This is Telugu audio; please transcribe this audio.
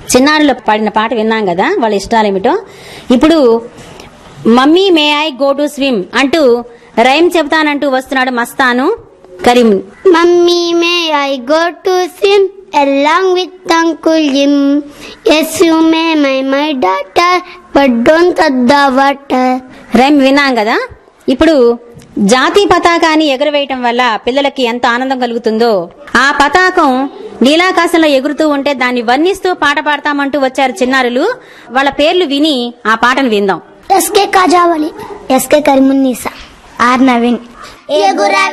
చిన్నారులు పాడిన పాట విన్నాం కదా వాళ్ళ ఇష్టాలేమిటో ఇప్పుడు mummy may I go to swim అంటూ రైమ్ చెబుతానంటూ వస్తున్నాడు Mastan Karim Mummy, may I go to swim along with Uncle Jim? Yes, you may, my, my daughter, but don't touch the water. Rhyme విన్నాం కదా ఇప్పుడు జాతీయ పతాకాన్ని ఎగురవేయటం వల్ల పిల్లలకి ఎంత ఆనందం కలుగుతుందో ఆ పతాకం నీలాకాశంలో ఎగురుతూ ఉంటే దాన్ని వర్ణిస్తూ పాట పాడతామంటూ వచ్చారు చిన్నారులు వాళ్ళ పేర్లు విని ఆ పాటను విందాం SK Khajavali SK Karimunnisa R Naveen